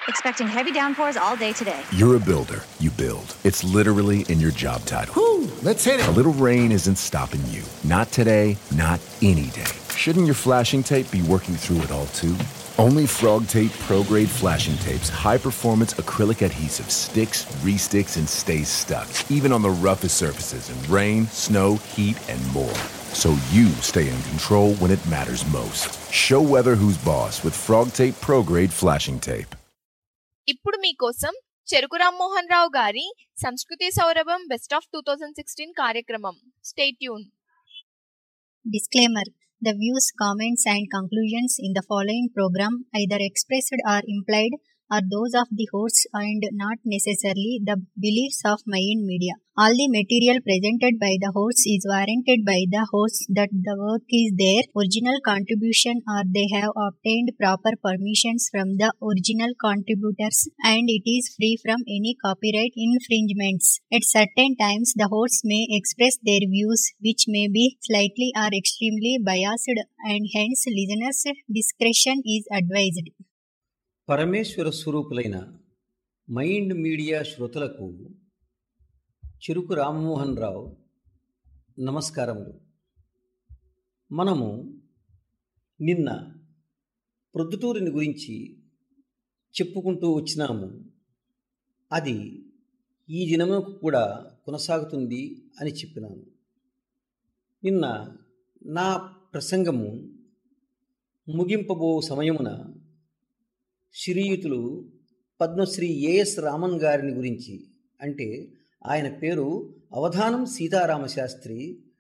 Expecting heavy downpours all day today. You're a builder. You build. It's literally in your job title. Whew, let's hit A it. little rain isn't stopping you. Not today, not any day. Shouldn't your flashing tape be working through it all too? Only Frog Tape Pro Grade flashing tapes, high performance acrylic adhesive sticks, resticks, and stays stuck, even on the roughest surfaces in rain, snow, heat, and more. So you stay in control when it matters most. Show weather who's boss with Frog Tape Pro Grade flashing tape. ఇప్పుడు మీకోసం చెరుకు రామ్మోహన్ రావు గారి సంస్కృతి సౌరభం best of two thousand sixteen కార్యక్రమం stay tuned Disclaimer The views, comments, and conclusions in the following program, either expressed or implied, are those of the hosts and not necessarily the beliefs of Mayan Media. All the material presented by the hosts is warranted by the hosts that the work is their original contribution or they have obtained proper permissions from the original contributors and it is free from any copyright infringements. At certain times, the hosts may express their views which may be slightly or extremely biased and hence listeners' discretion is advised. పరమేశ్వర స్వరూపులైన Mind Media శ్రోతలకు చెరుకు రామ్మోహన్ రావు నమస్కారములు మనము నిన్న ప్రొద్దుటూరిని గురించి చెప్పుకుంటూ వచ్చినాము అది ఈ దినముకు కూడా కొనసాగుతుంది అని చెప్పినాను నిన్న నా ప్రసంగము ముగింపబో సమయమున శ్రీయుతులు పద్మశ్రీ ఏఎస్ రామన్ గారిని గురించి అంటే ఆయన పేరు Avadhanam Seetharama Sastri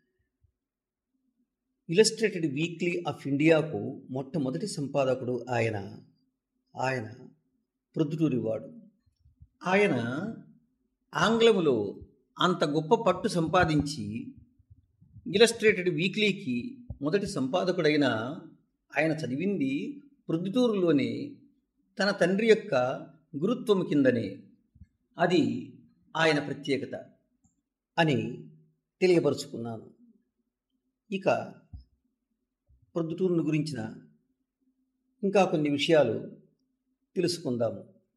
Illustrated Weekly of ఇండియాకు మొట్టమొదటి సంపాదకుడు ఆయన ఆయన ప్రొద్దుటూరివాడు ఆయన ఆంగ్లములో అంత గొప్ప పట్టు సంపాదించి ఇలస్ట్రేటెడ్ వీక్లీకి మొదటి సంపాదకుడైన ఆయన చదివింది ప్రొద్దుటూరులోనే తన తండ్రి యొక్క గురుత్వం కిందనే అది ఆయన ప్రత్యేకత అని తెలియపరుచుకున్నాను ఇక ప్రొద్దుటూరును గురించిన ఇంకా కొన్ని విషయాలు తెలుసుకుందాము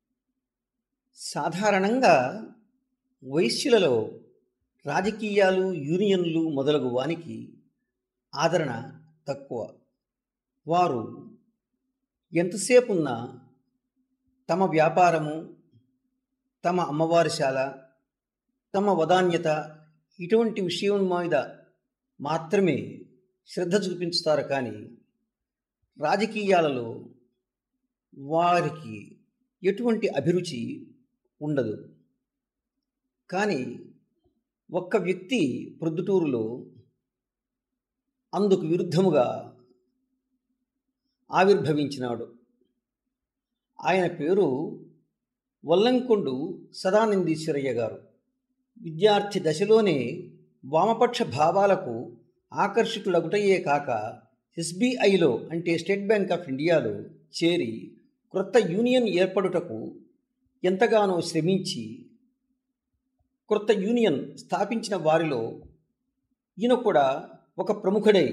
సాధారణంగా వైశ్యులలో రాజకీయాలు యూనియన్లు మొదలగు వానికి ఆదరణ తక్కువ వారు ఎంతసేపు ఉన్నా తమ వ్యాపారము తమ అమ్మవారిశాల తమ వదాన్యత ఇటువంటి విషయం మీద మాత్రమే శ్రద్ధ చూపించుతారు కానీ రాజకీయాలలో వారికి ఎటువంటి అభిరుచి ఉండదు కానీ ఒక్క వ్యక్తి ప్రొద్దుటూరులో అందుకు విరుద్ధముగా ఆవిర్భవించినాడు ఆయన పేరు వల్లంకొండు సదానందీశ్వరయ్య గారు విద్యార్థి దశలోనే వామపక్ష భావాలకు ఆకర్షితులగుటయే కాక ఎస్బీఐలో అంటే స్టేట్ బ్యాంక్ ఆఫ్ ఇండియాలో చేరి క్రొత్త యూనియన్ ఏర్పడుటకు ఎంతగానో శ్రమించి క్రొత్త యూనియన్ స్థాపించిన వారిలో ఈయన కూడా ఒక ప్రముఖుడై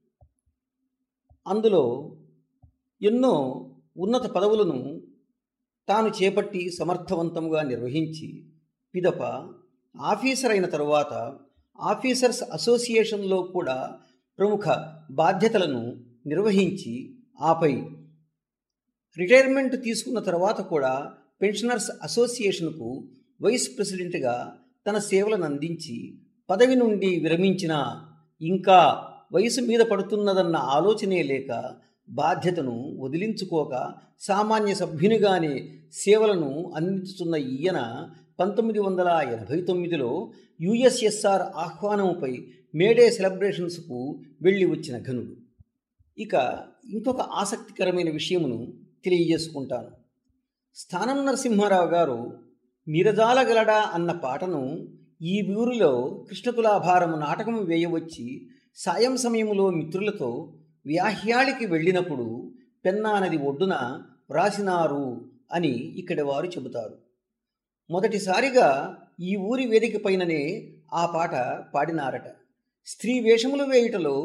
అందులో ఎన్నో ఉన్నత పదవులను తాను చేపట్టి సమర్థవంతంగా నిర్వహించి పిదప ఆఫీసర్ అయిన తరువాత ఆఫీసర్స్ అసోసియేషన్లో కూడా ప్రముఖ బాధ్యతలను నిర్వహించి ఆపై రిటైర్మెంట్ తీసుకున్న తర్వాత కూడా పెన్షనర్స్ అసోసియేషన్కు వైస్ ప్రెసిడెంట్గా తన సేవలను అందించి పదవి నుండి విరమించిన ఇంకా వయసు మీద పడుతున్నదన్న ఆలోచనే లేక బాధ్యతను వదిలించుకోక సామాన్య సభ్యునిగానే సేవలను అందించుతున్న ఈయన పంతొమ్మిది వందల ఎనభై తొమ్మిదిలో యుఎస్ఎస్ఆర్ ఆహ్వానముపై మేడే సెలబ్రేషన్స్కు వెళ్ళి వచ్చిన ఘనుడు ఇక ఇంకొక ఆసక్తికరమైన విషయమును తెలియజేసుకుంటాను స్థానం నరసింహారావు గారు మిరజాలగలడా అన్న పాటను ఈ ఊరిలో కృష్ణతులాభారము నాటకం వేయవచ్చి సాయం సమయంలో మిత్రులతో వ్యాహ్యాళికి వెళ్ళినప్పుడు పెన్నా నది ఒడ్డున వ్రాసినారు అని ఇక్కడి వారు చెబుతారు మొదటిసారిగా ఈ ఊరి వేదిక పైననే ఆ పాట పాడినారట స్త్రీ వేషములు వేయుటలో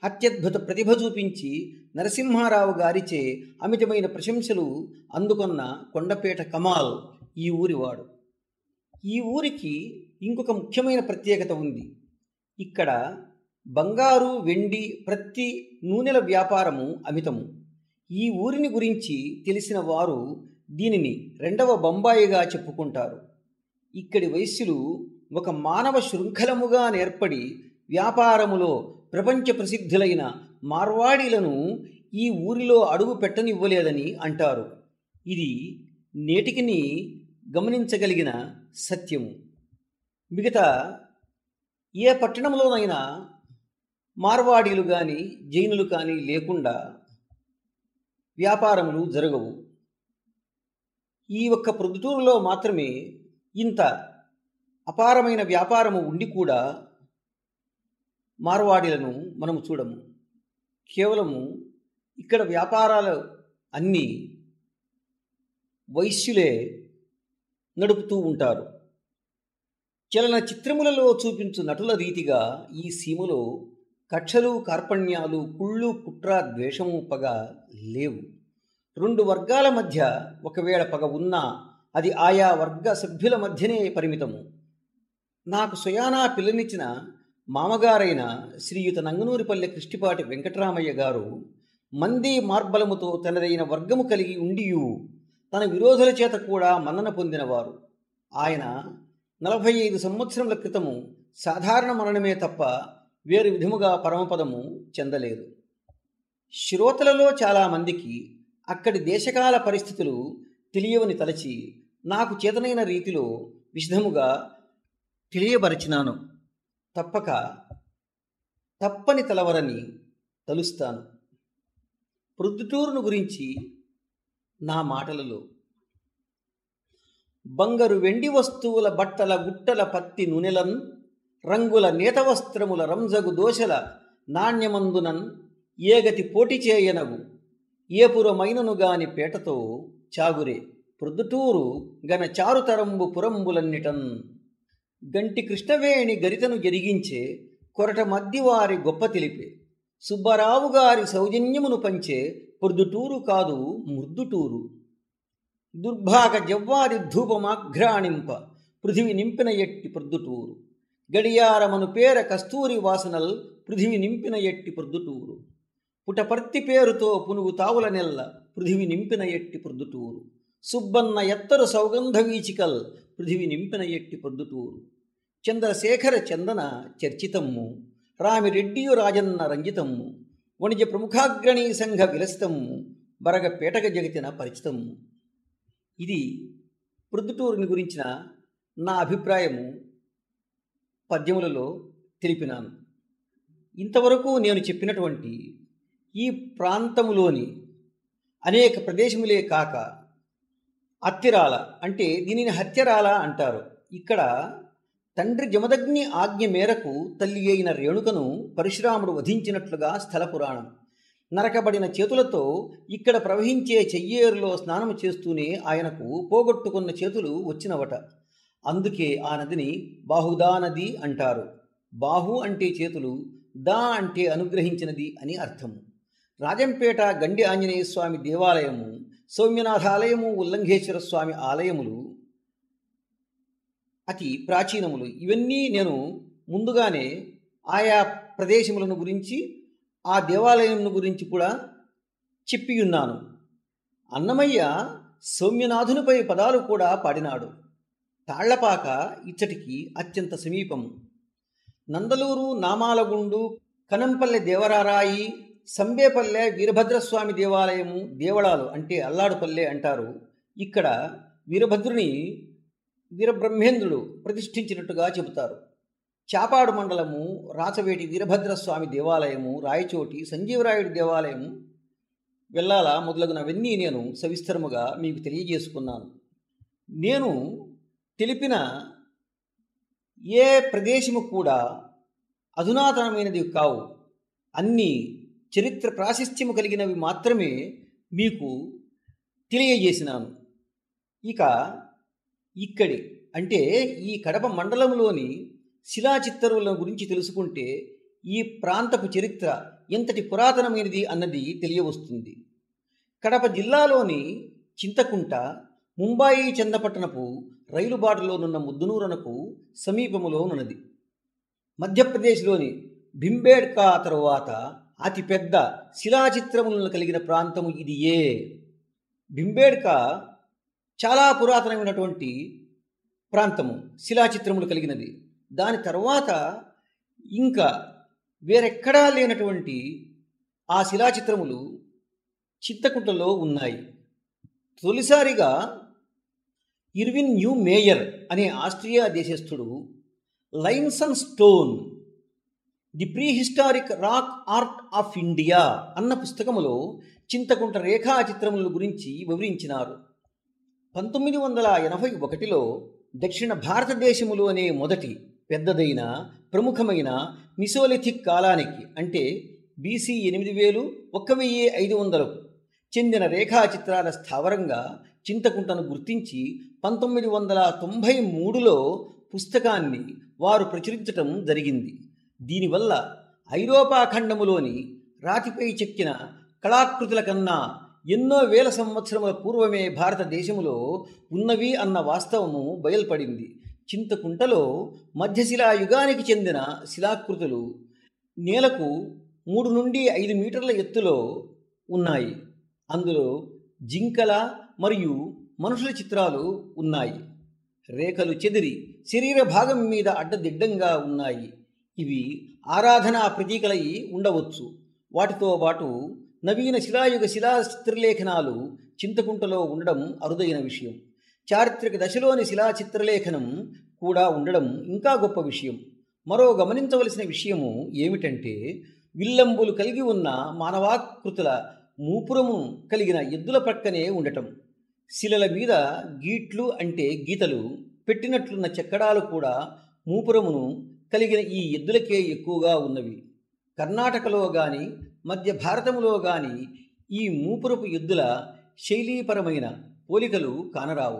అత్యద్భుత ప్రతిభ చూపించి నరసింహారావు గారిచే అమితమైన ప్రశంసలు అందుకున్న కొండపేట కమాల్ ఈ ఊరివాడు ఈ ఊరికి ఇంకొక ముఖ్యమైన ప్రత్యేకత ఉంది ఇక్కడ బంగారు వెండి ప్రతి నూనెల వ్యాపారము అమితము ఈ ఊరిని గురించి తెలిసిన వారు దీనిని రెండవ బొంబాయిగా చెప్పుకుంటారు ఇక్కడి వైశ్యులు ఒక మానవ శృంఖలముగా నేర్పడి వ్యాపారములో ప్రపంచ ప్రసిద్ధులైన మార్వాడీలను ఈ ఊరిలో అడుగు పెట్టనివ్వలేదని అంటారు ఇది నేటికిని గమనించగలిగిన సత్యము మిగతా ఏ పట్టణంలోనైనా మార్వాడీలు కానీ జైనులు కానీ లేకుండా వ్యాపారములు జరగవు ఈ ఒక్క ప్రొద్దుటూరులో మాత్రమే ఇంత అపారమైన వ్యాపారము ఉండి కూడా మార్వాడీలను మనము చూడము కేవలము ఇక్కడ వ్యాపారాలు అన్నీ వైశ్యులే నడుపుతూ ఉంటారు చలన చిత్రములలో చూపించు నటుల రీతిగా ఈ సీమలో కక్షలు కార్పణ్యాలు కుళ్ళు కుట్ర ద్వేషము పగ లేవు రెండు వర్గాల మధ్య ఒకవేళ పగ ఉన్నా అది ఆయా వర్గ సభ్యుల మధ్యనే పరిమితము నాకు స్వయానా పిల్లనిచ్చిన మామగారైన శ్రీయుత నంగనూరిపల్లె కృష్టిపాటి వెంకటరామయ్య గారు మంది మార్బలముతో తనదైన వర్గము కలిగి ఉండియు తన విరోధుల చేత కూడా మన్నన పొందినవారు ఆయన నలభై ఐదు సంవత్సరముల క్రితము సాధారణ మరణమే తప్ప వేరు విధముగా పరమపదము చెందలేదు శ్రోతలలో చాలామందికి అక్కడి దేశకాల పరిస్థితులు తెలియవని తలచి నాకు చేతనైన రీతిలో విశదముగా తెలియబరచినాను తప్పక తప్పని తలవరని తలుస్తాను ప్రొద్దుటూరును గురించి నా మాటలలో బంగరు వెండి వస్తువుల బట్టల గుట్టల పత్తి నూనెలన్ రంగుల నేత వస్త్రముల రంజగు దోశల నాణ్యమందునన్ ఏగతి పోటీ చేయనగు ఏపురమైనను గాని పేటతో చాగురే ప్రొద్దుటూరు గన చారుతరంబు పురంబులన్నిటన్ గంటి కృష్ణవేణి గరితను జరిగించే కొరట మద్దివారి గొప్ప తెలిపే సుబ్బరావు గారి సౌజన్యమును పంచే పొద్దుటూరు కాదు మృద్దుటూరు దుర్భాగ జవ్వారి ధూపమాఘ్రాణింప పృథివి నింపిన ఎట్టి ప్రొద్దుటూరు గడియారమను పేర కస్తూరి వాసనల్ పృథివి నింపిన ఎట్టి ప్రొద్దుటూరు పుటపర్తి పేరుతో పునుగు తావుల నెల్ల పృథివి నింపిన ఎట్టి ప్రొద్దుటూరు సుబ్బన్న ఎత్తరు సౌగంధ వీచికల్ పృథివి నింపిన ఎట్టి ప్రొద్దుటూరు చంద్రశేఖర చందన చర్చితమ్ము రామిరెడ్డియు రాజన్న రంజితమ్ము వణిజ ప్రముఖాగ్రణీ సంఘ విలసితమ్ము బరగ పేటగ జగతిన పరిచితమ్ము ఇది ప్రొద్దుటూరుని గురించిన నా అభిప్రాయము పద్యములలో తెలిపినాను ఇంతవరకు నేను చెప్పినటువంటి ఈ ప్రాంతములోని అనేక ప్రదేశములే కాక అత్తిరాల అంటే దీనిని హత్యరాల అంటారు ఇక్కడ తండ్రి జమదగ్ని ఆజ్ఞ మేరకు తల్లి అయిన రేణుకను పరశురాముడు వధించినట్లుగా స్థల పురాణం నరకబడిన చేతులతో ఇక్కడ ప్రవహించే చెయ్యేరులో స్నానం చేస్తూనే ఆయనకు పోగొట్టుకున్న చేతులు వచ్చినవట అందుకే ఆ నదిని బాహుదా నది అంటారు బాహు అంటే చేతులు దా అంటే అనుగ్రహించినది అని అర్థము రాజంపేట గండి ఆంజనేయ స్వామి దేవాలయము సౌమ్యనాథాలయము ఉల్లంఘేశ్వర స్వామి ఆలయములు అతి ప్రాచీనములు ఇవన్నీ నేను ముందుగానే ఆయా ప్రదేశములను గురించి ఆ దేవాలయమును గురించి కూడా చెప్పి ఉన్నాను అన్నమయ్య సౌమ్యనాథునిపై పదాలు కూడా పాడినాడు తాళ్లపాక ఇచ్చటికి అత్యంత సమీపము నందలూరు నామాలగుండు కనంపల్లె దేవరారాయి సంబేపల్లె వీరభద్రస్వామి దేవాలయము దేవళాలు అంటే అల్లాడుపల్లె అంటారు ఇక్కడ వీరభద్రుని వీరబ్రహ్మేంద్రుడు ప్రతిష్ఠించినట్టుగా చెబుతారు చాపాడు మండలము రాచవేటి వీరభద్రస్వామి దేవాలయము రాయచోటి సంజీవరాయుడి దేవాలయము వెళ్ళాల మొదలగునవన్నీ నేను సవిస్తరముగా మీకు తెలియజేసుకున్నాను నేను తెలిపిన ఏ ప్రదేశము కూడా అధునాతనమైనది కావు అన్నీ చరిత్ర ప్రాశస్త్యము కలిగినవి మాత్రమే మీకు తెలియజేసినాను ఇక ఇక్కడి అంటే ఈ కడప మండలంలోని శిలాచిత్తరుల గురించి తెలుసుకుంటే ఈ ప్రాంతపు చరిత్ర ఎంతటి పురాతనమైనది అన్నది తెలియవస్తుంది కడప జిల్లాలోని చింతకుంట ముంబాయి చందపట్టణపు రైలుబాటులోనున్న ముద్దునూరనకు సమీపములో ఉన్నది మధ్యప్రదేశ్లోని భింబేడ్కా తరువాత అతిపెద్ద శిలాచిత్రములను కలిగిన ప్రాంతము ఇది ఏ భింబేడ్కా చాలా పురాతనమైనటువంటి ప్రాంతము శిలాచిత్రములు కలిగినది దాని తర్వాత ఇంకా వేరెక్కడా లేనటువంటి ఆ శిలాచిత్రములు చింతకుంటలో ఉన్నాయి తొలిసారిగా ఇర్విన్ న్యూ మేయర్ అనే ఆస్ట్రియా దేశస్థుడు lines on stone the prehistoric rock art of India అన్న పుస్తకములో చింతకుంట రేఖా చిత్రముల గురించి వివరించినారు పంతొమ్మిది వందల ఎనభై ఒకటిలో దక్షిణ భారతదేశములోనే మొదటి పెద్దదైన ప్రముఖమైన మిసోలిథిక్ కాలానికి అంటే బీసీ ఎనిమిది వేలు ఒక్క వెయ్యి ఐదు వందలకు చెందిన రేఖాచిత్రాల స్థావరంగా చింతకుంటను గుర్తించి పంతొమ్మిది వందల తొంభై మూడులో పుస్తకాన్ని వారు ప్రచురించటం జరిగింది దీనివల్ల ఐరోపా ఖండములోని రాతిపై చెక్కిన కళాకృతుల కన్నా ఎన్నో వేల సంవత్సరముల పూర్వమే భారతదేశములో ఉన్నవి అన్న వాస్తవము బయల్పడింది చింతకుంటలో మధ్యశిలా యుగానికి చెందిన శిలాకృతులు నేలకు మూడు నుండి ఐదు మీటర్ల ఎత్తులో ఉన్నాయి అందులో జింకల మరియు మనుషుల చిత్రాలు ఉన్నాయి రేఖలు చెదిరి శరీర భాగం మీద అడ్డదిడ్డంగా ఉన్నాయి ఇవి ఆరాధనా ప్రతీకలై ఉండవచ్చు వాటితో పాటు నవీన శిలాయుగ శిలా చిత్రలేఖనాలు చింతకుంటలో ఉండడం అరుదైన విషయం చారిత్రక దశలోని శిలా చిత్రలేఖనం కూడా ఉండడం ఇంకా గొప్ప విషయం మరో గమనించవలసిన విషయము ఏమిటంటే విల్లంబులు కలిగి ఉన్న మానవాకృతుల మూపురము కలిగిన ఎద్దుల ప్రక్కనే ఉండటం శిలల మీద గీట్లు అంటే గీతలు పెట్టినట్లున్న చెక్కడాలు కూడా మూపురమును కలిగిన ఈ ఎద్దులకే ఎక్కువగా ఉన్నవి కర్ణాటకలో గాని మధ్య భారతములో గాని ఈ మూపురపు ఎద్దుల శైలీపరమైన పోలికలు కానరావు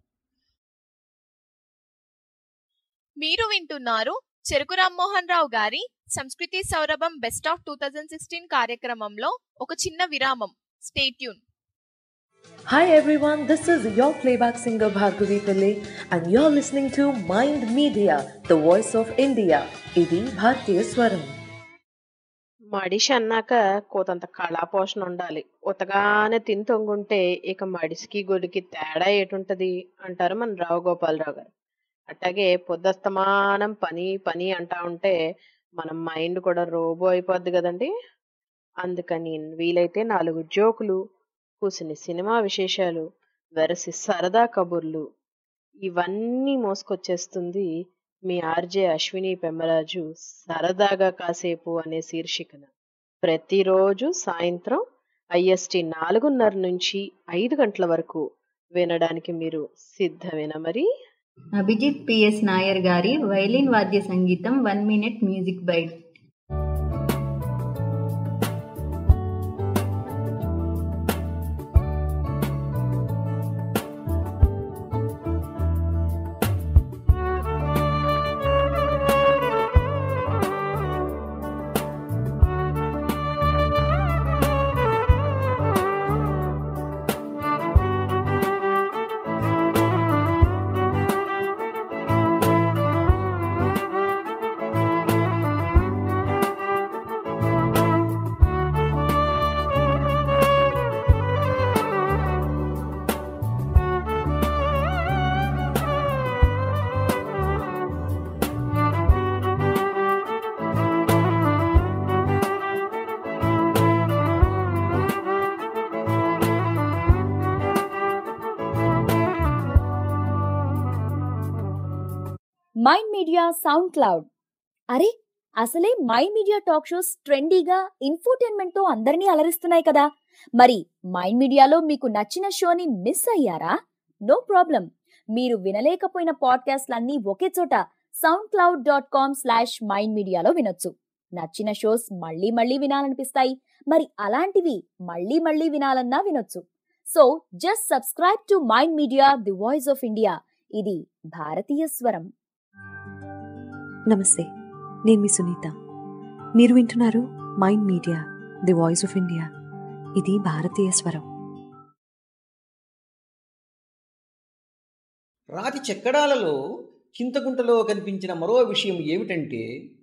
మీరు వింటున్నారు చెరుకు రామ్మోహన్ రావు గారి సంస్కృతి సౌరభం best of two thousand sixteen కార్యక్రమంలో ఒక చిన్న విరామం stay tuned Hi everyone, this is your playback singer Bhargavi Pillai and you're listening to Mind Media, the voice of India. ఇది భారతీయ స్వరం మడిషి అన్నాక కోతంత కళాపోషణ ఉండాలి ఉతగానే తిని తొంగుంటే ఇక మడిసికి గొడికి తేడా ఏటుంటది అంటారు మన రావు గోపాలరావు గారు అట్లాగే పొద్దస్తమానం పని పని అంటా ఉంటే మన మైండ్ కూడా రోబో అయిపోద్ది కదండి అందుకని వీలైతే నాలుగు జోకులు కూసిని సినిమా విశేషాలు వెరసి సరదా కబుర్లు ఇవన్నీ మోసుకొచ్చేస్తుంది మీ ఆర్జే అశ్విని పెమ్మరాజు సరదాగా కాసేపు అనే శీర్షికన ప్రతిరోజు సాయంత్రం ఐఎస్టి నాలుగున్నర నుంచి ఐదు గంటల వరకు వినడానికి మీరు సిద్ధమేనా మరి అభిజిత్ పిఎస్ నాయర్ గారి వైలిన్ వాద్య సంగీతం one minute music bite Mind Media SoundCloud అరే అసలే మైండ్ మీడియా టాక్ షోస్ ట్రెండీగా ఇన్ఫోటైన్మెంట్ తో అందరినీ అలరిస్తున్నాయి కదా మరి మైండ్ మీడియాలో మీకు నచ్చిన షోని మిస్ అయ్యారా నో ప్రాబ్లం మీరు వినలేకపోయిన పాడ్కాస్ట్లన్నీ ఒకే చోట SoundCloud dot com slash Mind మీడియాలో వినొచ్చు నచ్చిన షోస్ మళ్ళీ మళ్ళీ వినాలనిపిస్తాయి మరి అలాంటివి మళ్ళీ మళ్ళీ వినాలన్నా వినొచ్చు so just subscribe to Mind Media the voice of India ఇది భారతీయ స్వరం నమస్తే నేను మీ సునీత మీరు వింటున్నారు Mind Media the voice of India ఇది భారతీయ స్వరం రాతి చెక్కడాలలో చింతకుంటలో కనిపించిన మరో విషయం ఏమిటంటే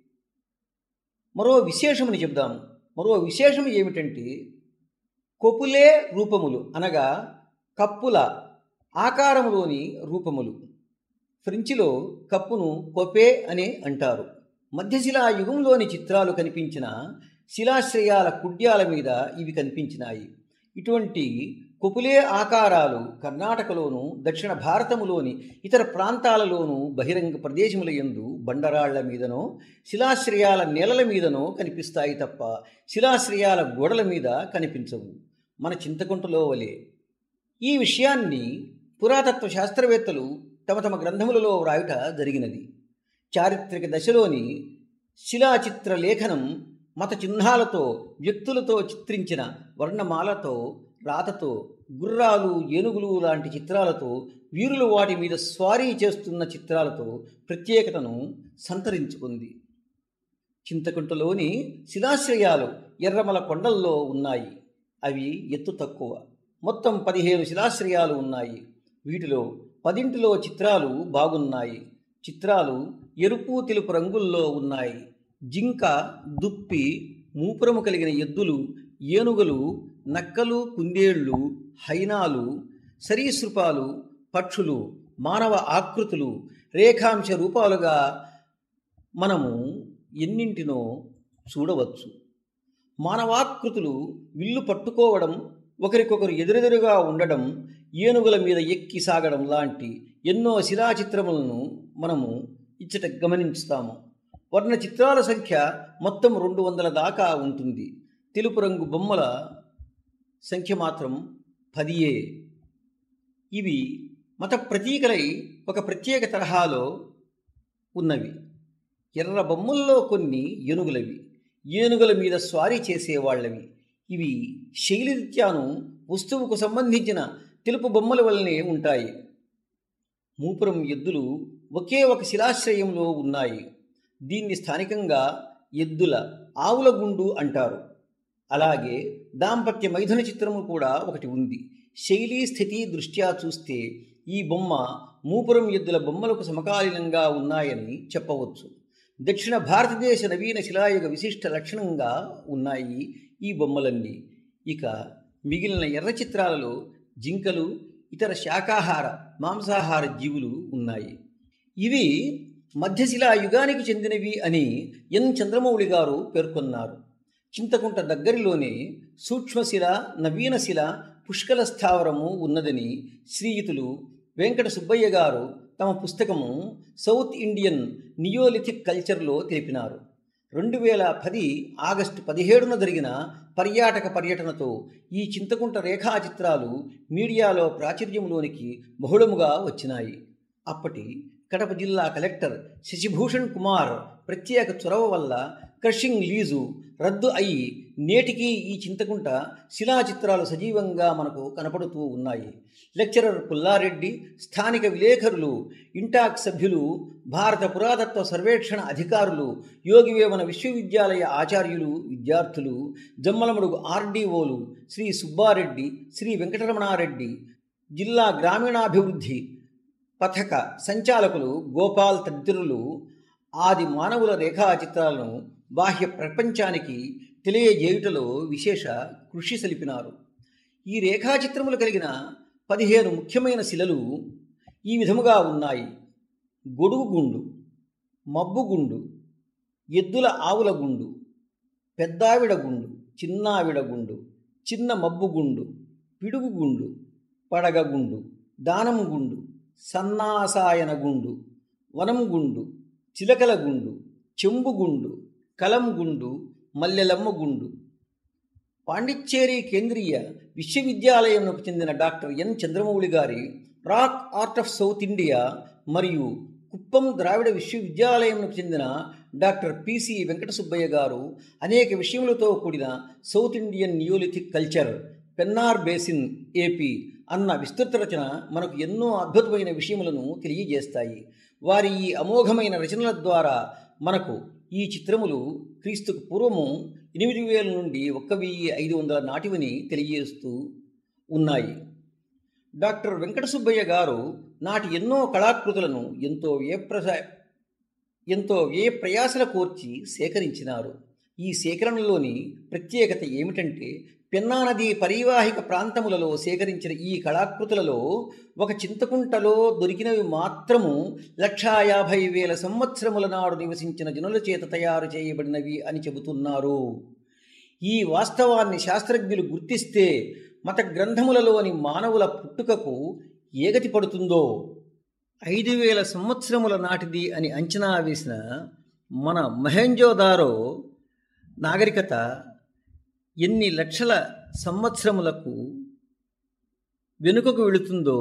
మరో విశేషమని చెబుదాము మరో విశేషం ఏమిటంటే కొపులే రూపములు అనగా కప్పుల ఆకారములోని రూపములు ఫ్రెంచిలో కప్పును కొపే అనే అంటారు మధ్యశిలా యుగంలోని చిత్రాలు కనిపించిన శిలాశ్రయాల కుడ్యాల మీద ఇవి కనిపించినాయి ఇటువంటి కొపులే ఆకారాలు కర్ణాటకలోను దక్షిణ భారతములోని ఇతర ప్రాంతాలలోనూ బహిరంగ ప్రదేశముల యందు బండరాళ్ల మీదనో శిలాశ్రయాల నేలల మీదనో కనిపిస్తాయి తప్ప శిలాశ్రయాల గోడల మీద కనిపించవు మన చింతకుంటలో వలె ఈ విషయాన్ని పురాతత్వ శాస్త్రవేత్తలు తమ తమ గ్రంథములలో వ్రాయుట జరిగినది చారిత్రక దశలోని శిలాచిత్ర లేఖనం మత చిహ్నాలతో వ్యక్తులతో చిత్రించిన వర్ణమాలతో రాతతో గుర్రాలు ఏనుగులు లాంటి చిత్రాలతో వీరులు వాటి మీద స్వారీ చేస్తున్న చిత్రాలతో ప్రత్యేకతను సంతరించుకుంది చింతకుంటలోని శిలాశ్రయాలు ఎర్రమల కొండల్లో ఉన్నాయి అవి ఎత్తు తక్కువ మొత్తం పదిహేను శిలాశ్రయాలు ఉన్నాయి వీటిలో పదింటిలో చిత్రాలు బాగున్నాయి చిత్రాలు ఎరుపు తెలుపు రంగుల్లో ఉన్నాయి జింక దుప్పి మూపురము కలిగిన ఎద్దులు ఏనుగులు నక్కలు కుందేళ్ళు హైనాలు సరీసృపాలు పక్షులు మానవ ఆకృతులు రేఖాంశ రూపాలుగా మనము ఎన్నింటినో చూడవచ్చు మానవాకృతులు విల్లు పట్టుకోవడం ఒకరికొకరు ఎదురెదురుగా ఉండడం ఏనుగుల మీద ఎక్కి సాగడం లాంటి ఎన్నో శిలాచిత్రములను మనము ఇచ్చట గమనిస్తాము వర్ణ చిత్రాల సంఖ్య మొత్తం రెండు వందల దాకా ఉంటుంది తెలుపు రంగు బొమ్మల సంఖ్య మాత్రం పదియే ఇవి మత ప్రతీకలై ఒక ప్రత్యేక తరహాలో ఉన్నవి ఎర్ర బొమ్మల్లో కొన్ని ఏనుగులవి ఏనుగుల మీద స్వారీ చేసేవాళ్ళవి ఇవి శైలిరీత్యాను వస్తువుకు సంబంధించిన తెలుపు బొమ్మల వల్లనే ఉంటాయి మూపురం ఎద్దులు ఒకే ఒక శిలాశ్రయంలో ఉన్నాయి దీన్ని స్థానికంగా ఎద్దుల ఆవుల గుండు అంటారు అలాగే దాంపత్య మైథున చిత్రము కూడా ఒకటి ఉంది శైలీ స్థితి దృష్ట్యా చూస్తే ఈ బొమ్మ మూపురం ఎద్దుల బొమ్మలకు సమకాలీనంగా ఉన్నాయని చెప్పవచ్చు దక్షిణ భారతదేశ నవీన శిలాయుగ విశిష్ట లక్షణంగా ఉన్నాయి ఈ బొమ్మలన్నీ ఇక మిగిలిన ఎర్ర చిత్రాలలో జింకలు ఇతర శాకాహార మాంసాహార జీవులు ఉన్నాయి ఇవి మధ్యశిలా యుగానికి చెందినవి అని ఎన్ చంద్రమౌళి గారు పేర్కొన్నారు చింతకుంట దగ్గరలోనే సూక్ష్మశిల నవీనశిల పుష్కల స్థావరము ఉన్నదని శ్రీయుతులు వెంకట సుబ్బయ్య గారు తమ పుస్తకము సౌత్ ఇండియన్ నియోలిథిక్ కల్చర్లో తెలిపినారు రెండు వేల పది ఆగస్టు పదిహేడున జరిగిన పర్యాటక పర్యటనతో ఈ చింతకుంట రేఖాచిత్రాలు మీడియాలో ప్రాచుర్యంలోనికి బహుళముగా వచ్చినాయి అప్పటి కడప జిల్లా కలెక్టర్ శశిభూషణ్ కుమార్ ప్రత్యేక చొరవ వల్ల క్రషింగ్ లీజు రద్దు అయి నేటికి ఈ చింతకుంట శిలాచిత్రాలు సజీవంగా మనకు కనపడుతూ ఉన్నాయి లెక్చరర్ పుల్లారెడ్డి స్థానిక విలేకరులు ఇంటాక్ సభ్యులు భారత పురాతత్వ సర్వేక్షణ అధికారులు యోగివేమన విశ్వవిద్యాలయ ఆచార్యులు విద్యార్థులు జమ్మలమడుగు ఆర్డీఓలు శ్రీ సుబ్బారెడ్డి శ్రీ వెంకటరమణారెడ్డి జిల్లా గ్రామీణాభివృద్ధి పథక సంచాలకులు గోపాల్ తదితరులు ఆది మానవుల రేఖాచిత్రాలను బాహ్య ప్రపంచానికి తెలియజేయుటలో విశేష కృషి సలిపినారు ఈ రేఖాచిత్రములు కలిగిన పదిహేను ముఖ్యమైన శిలలు ఈ విధముగా ఉన్నాయి గొడుగు గుండు మబ్బు గుండు ఎద్దుల ఆవుల గుండు పెద్దావిడ గుండు చిన్నావిడ గుండు చిన్న మబ్బు గుండు పిడుగు గుండు పడగ గుండు దానం గుండు సన్నాసాయన గుండు వనం గుండు చిలకల గుండు చెంబు గుండు కలం గుండు మల్లెలమ్మ గుండు పాండిచ్చేరి కేంద్రీయ విశ్వవిద్యాలయంకు చెందిన డాక్టర్ ఎన్ చంద్రమౌళి గారి rock art of South India మరియు కుప్పం ద్రావిడ విశ్వవిద్యాలయంకు చెందిన డాక్టర్ పిసి వెంకటసుబ్బయ్య గారు అనేక విషయములతో కూడిన South Indian Neolithic culture Pennar basin AP అన్న విస్తృత రచన మనకు ఎన్నో అద్భుతమైన విషయములను తెలియజేస్తాయి వారి ఈ అమోఘమైన రచనల ద్వారా మనకు ఈ చిత్రములు క్రీస్తుకు పూర్వము ఎనిమిది వేల నుండి ఒక్క వెయ్యి ఐదు వందల నాటివని తెలియజేస్తూ ఉన్నాయి డాక్టర్ వెంకట సుబ్బయ్య గారు నాటి ఎన్నో కళాకృతులను ఎంతో వ్యయప్రస ఎంతో వ్యయ ప్రయాసల కోర్చి సేకరించినారు ఈ సేకరణలోని ప్రత్యేకత ఏమిటంటే పెన్నా నది పరివాహిక ప్రాంతములలో సేకరించిన ఈ కళాకృతులలో ఒక చింతకుంటలో దొరికినవి మాత్రము లక్షా యాభై వేల సంవత్సరముల నాడు నివసించిన జనుల చేత తయారు చేయబడినవి అని చెబుతున్నారు ఈ వాస్తవాన్ని శాస్త్రజ్ఞులు గుర్తిస్తే మత గ్రంథములలోని మానవుల పుట్టుకకు ఏగతి పడుతుందో ఐదు వేల సంవత్సరముల నాటిది అని అంచనా వేసిన మన మహెంజోదారో నాగరికత ఎన్ని లక్షల సంవత్సరములకు వెనుకకు వెళుతుందో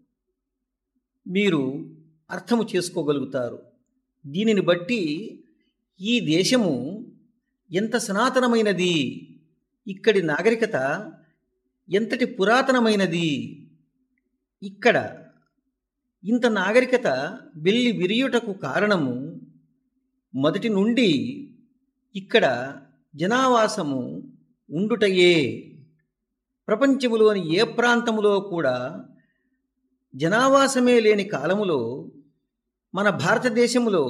మీరు అర్థము చేసుకోగలుగుతారు దీనిని బట్టి ఈ దేశము ఎంత సనాతనమైనది ఇక్కడి నాగరికత ఎంతటి పురాతనమైనది ఇక్కడ ఇంత నాగరికత వెళ్ళి విరియుటకు కారణము మొదటి నుండి ఇక్కడ జనావాసము ఉండుటయే ప్రపంచములోని ఏ ప్రాంతములో కూడా జనావాసమే లేని కాలములో మన భారతదేశములో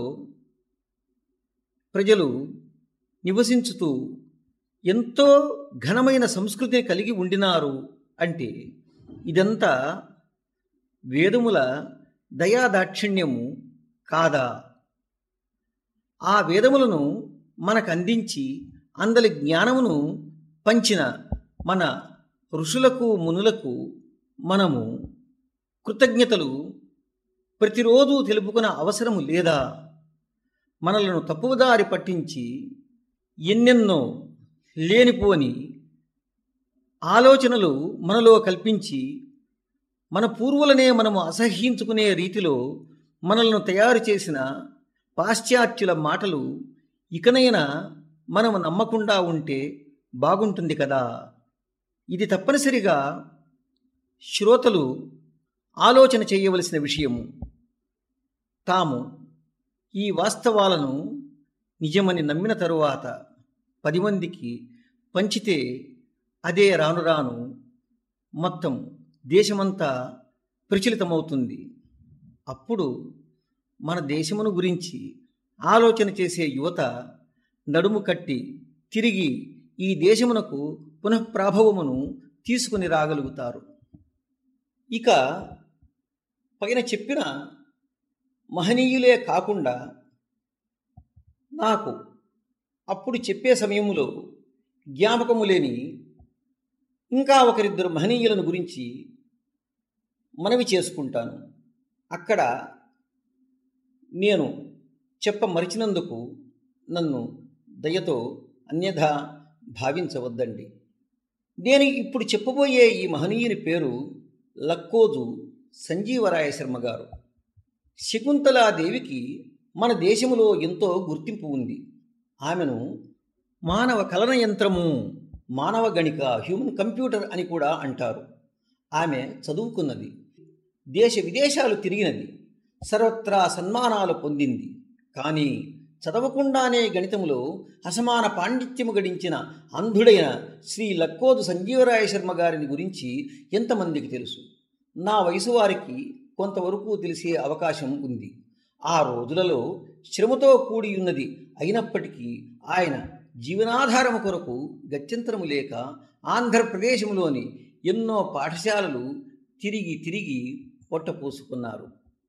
ప్రజలు నివసించుతూ ఎంతో ఘనమైన సంస్కృతిని కలిగి ఉండినారు అంటే ఇదంతా వేదముల దయాదాక్షిణ్యము కాదా ఆ వేదములను మనకు అందించి అందలి జ్ఞానమును పంచిన మన ఋషులకు మునులకు మనము కృతజ్ఞతలు ప్రతిరోజు తెలుపుకున్న అవసరము లేదా మనలను తప్పుదారి పట్టించి ఎన్నెన్నో లేనిపోని ఆలోచనలు మనలో కల్పించి మన పూర్వులనే మనము అసహ్యించుకునే రీతిలో మనలను తయారు చేసిన పాశ్చాత్యుల మాటలు ఇకనైనా మనము నమ్మకుండా ఉంటే బాగుంటుంది కదా ఇది తప్పనిసరిగా శ్రోతలు ఆలోచన చేయవలసిన విషయము తాము ఈ వాస్తవాలను నిజమని నమ్మిన తరువాత పది మందికి పంచితే అదే రాను రాను మొత్తం దేశమంతా ప్రచలితమవుతుంది అప్పుడు మన దేశమును గురించి ఆలోచన చేసే యువత నడుము కట్టి తిరిగి ఈ దేశమునకు పునఃప్రాభవమును తీసుకుని రాగలుగుతారు ఇక పైన చెప్పిన మహనీయులే కాకుండా నాకు అప్పుడు చెప్పే సమయంలో జ్ఞాపకము లేని ఇంకా ఒకరిద్దరు మహనీయులను గురించి మనవి చేసుకుంటాను అక్కడ నేను చెప్ప మరిచినందుకు నన్ను దయతో అన్యథా భావించవద్దండి నేను ఇప్పుడు చెప్పబోయే ఈ మహనీయుని పేరు లక్కోజు సంజీవరాయ శర్మ గారు శకుంతలాదేవికి మన దేశములో ఎంతో గుర్తింపు ఉంది ఆమెను మానవ కలన యంత్రము మానవ గణిక హ్యూమన్ కంప్యూటర్ అని కూడా అంటారు ఆమె చదువుకున్నది దేశ విదేశాలు తిరిగినది సర్వత్రా సన్మానాలు పొందింది కానీ చదవకుండానే గణితములో అసమాన పాండిత్యము గడించిన అంధుడైన శ్రీ లక్కోదు సంజీవరాయ శర్మ గారిని గురించి ఎంతమందికి తెలుసు నా వయసు వారికి కొంతవరకు తెలిసే అవకాశం ఉంది ఆ రోజులలో శ్రమతో కూడి ఉన్నది అయినప్పటికీ ఆయన జీవనాధారము కొరకు గత్యంతరము లేక ఆంధ్రప్రదేశంలోని ఎన్నో పాఠశాలలు తిరిగి తిరిగి పొట్టపోసుకున్నారు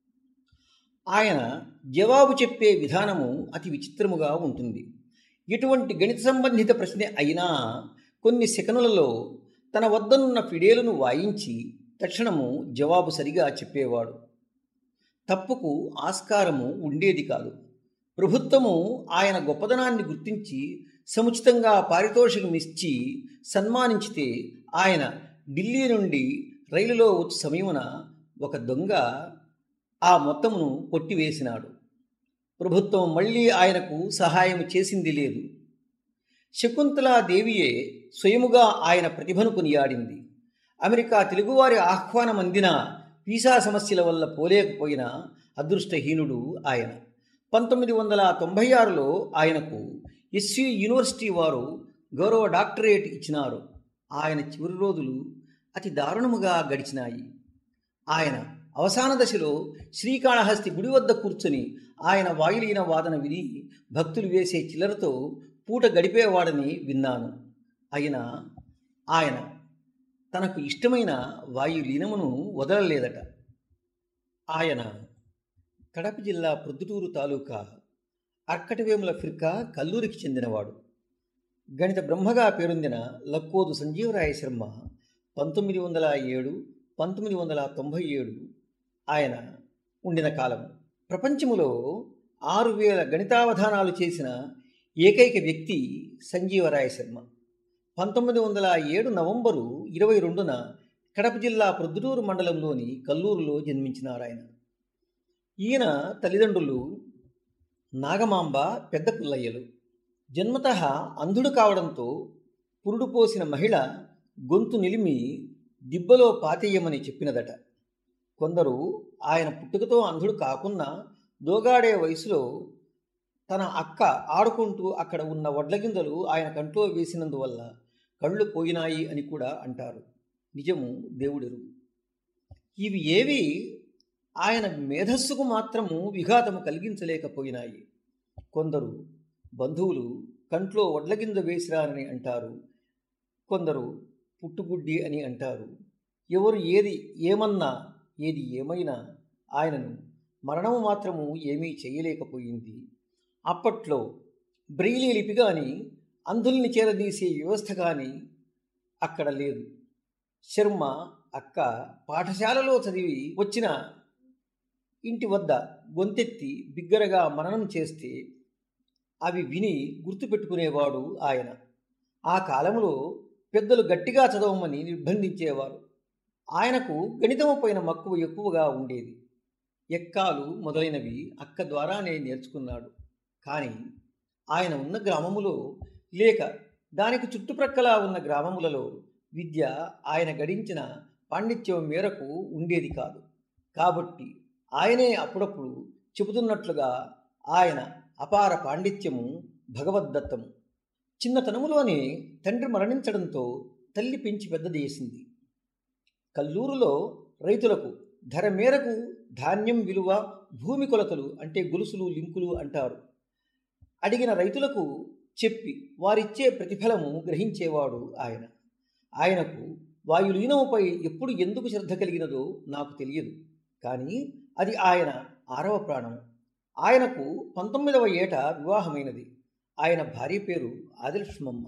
ఆయన జవాబు చెప్పే విధానము అతి విచిత్రముగా ఉంటుంది ఎటువంటి గణిత సంబంధిత ప్రశ్న అయినా కొన్ని సెకనులలో తన వద్దనున్న ఫిడేలును వాయించి తక్షణము జవాబు సరిగా చెప్పేవాడు తప్పుకు ఆస్కారము ఉండేది కాదు ప్రభుత్వము ఆయన గొప్పదనాన్ని గుర్తించి సముచితంగా పారితోషికం ఇచ్చి సన్మానించితే ఆయన ఢిల్లీ నుండి రైలులో వచ్చే సమయమున ఒక దొంగ ఆ మొత్తమును కొట్టివేసినాడు ప్రభుత్వం మళ్ళీ ఆయనకు సహాయం చేసింది లేదు శకుంతలాదేవియే స్వయముగా ఆయన ప్రతిభను కొనియాడింది అమెరికా తెలుగువారి ఆహ్వానం అందిన వీసా సమస్యల వల్ల పోలేకపోయిన అదృష్టహీనుడు ఆయన పంతొమ్మిది వందల తొంభై ఆరులో ఆయనకు ఎస్యు యూనివర్సిటీ వారు గౌరవ డాక్టరేట్ ఇచ్చినారు ఆయన చివరి రోజులు అతి దారుణముగా గడిచినాయి ఆయన అవసాన దశలో శ్రీకాళహస్తి గుడి వద్ద కూర్చొని ఆయన వాయులీన వాదన విని భక్తులు వేసే చిల్లరతో పూట గడిపేవాడని విన్నాను అయినా ఆయన తనకు ఇష్టమైన వాయులీనమును వదలలేదట ఆయన కడప జిల్లా ప్రొద్దుటూరు తాలూకా అర్కటవేముల ఫిర్కా కల్లూరికి చెందినవాడు గణిత బ్రహ్మగా పేరొందిన లక్కోదు సంజీవరాయ శర్మ పంతొమ్మిది వందల ఏడు పంతొమ్మిది వందల తొంభై ఏడు ఆయన ఉండిన కాలం ప్రపంచములో ఆరు వేల గణితావధానాలు చేసిన ఏకైక వ్యక్తి సంజీవరాయ శర్మ పంతొమ్మిది వందల ఏడు నవంబరు ఇరవై రెండున కడప జిల్లా ప్రొద్దుటూరు మండలంలోని కల్లూరులో జన్మించినారాయన ఈయన తల్లిదండ్రులు నాగమాంబ పెద్ద పుల్లయ్యలు జన్మత అంధుడు కావడంతో పురుడు పోసిన మహిళ గొంతు నిలిమి దిబ్బలో పాతేయమని చెప్పినదట కొందరు ఆయన పుట్టుకతో అంధుడు కాకున్నా దోగాడే వయసులో తన అక్క ఆడుకుంటూ అక్కడ ఉన్న వడ్లగింజలు ఆయన కంట్లో వేసినందువల్ల కళ్ళు పోయినాయి అని కూడా అంటారు నిజము దేవుడెరుగు ఇవి ఏవి ఆయన మేధస్సుకు మాత్రము విఘాతము కలిగించలేకపోయినాయి కొందరు బంధువులు కంట్లో వడ్లగింజ వేసిరారని అంటారు కొందరు పుట్టుగుడ్డి అని అంటారు ఎవరు ఏది ఏమన్నా ఏది ఏమైనా ఆయనను మరణము మాత్రము ఏమీ చేయలేకపోయింది అప్పట్లో బ్రెయిలీ లిపి కానీ అంధుల్ని చేరదీసే వ్యవస్థ కానీ అక్కడ లేదు శర్మ అక్క పాఠశాలలో చదివి వచ్చిన ఇంటి వద్ద గొంతెత్తి బిగ్గరగా మననం చేస్తే అవి విని గుర్తుపెట్టుకునేవాడు ఆయన ఆ కాలంలో పెద్దలు గట్టిగా చదవమని నిర్బంధించేవారు ఆయనకు గణితము పైన మక్కువ ఎక్కువగా ఉండేది ఎక్కాలు మొదలైనవి అక్క ద్వారానే నేర్చుకున్నాడు కానీ ఆయన ఉన్న గ్రామములో లేక దానికి చుట్టుప్రక్కల ఉన్న గ్రామములలో విద్య ఆయన గడించిన పాండిత్యం మేరకు ఉండేది కాదు కాబట్టి ఆయనే అప్పుడప్పుడు చెబుతున్నట్లుగా ఆయన అపార పాండిత్యము భగవద్దత్తము చిన్నతనములోనే తండ్రి మరణించడంతో తల్లి పెంచి పెద్ద చేసింది కల్లూరులో రైతులకు ధర మేరకు ధాన్యం విలువ భూమి కొలతలు అంటే గొలుసులు లింకులు అంటారు అడిగిన రైతులకు చెప్పి వారిచ్చే ప్రతిఫలము గ్రహించేవాడు ఆయన ఆయనకు వాయులీనముపై ఎప్పుడు ఎందుకు శ్రద్ధ కలిగినదో నాకు తెలియదు కానీ అది ఆయన ఆరవ ప్రాణం ఆయనకు పంతొమ్మిదవ ఏట వివాహమైనది ఆయన భార్య పేరు ఆదిలక్ష్మమ్మ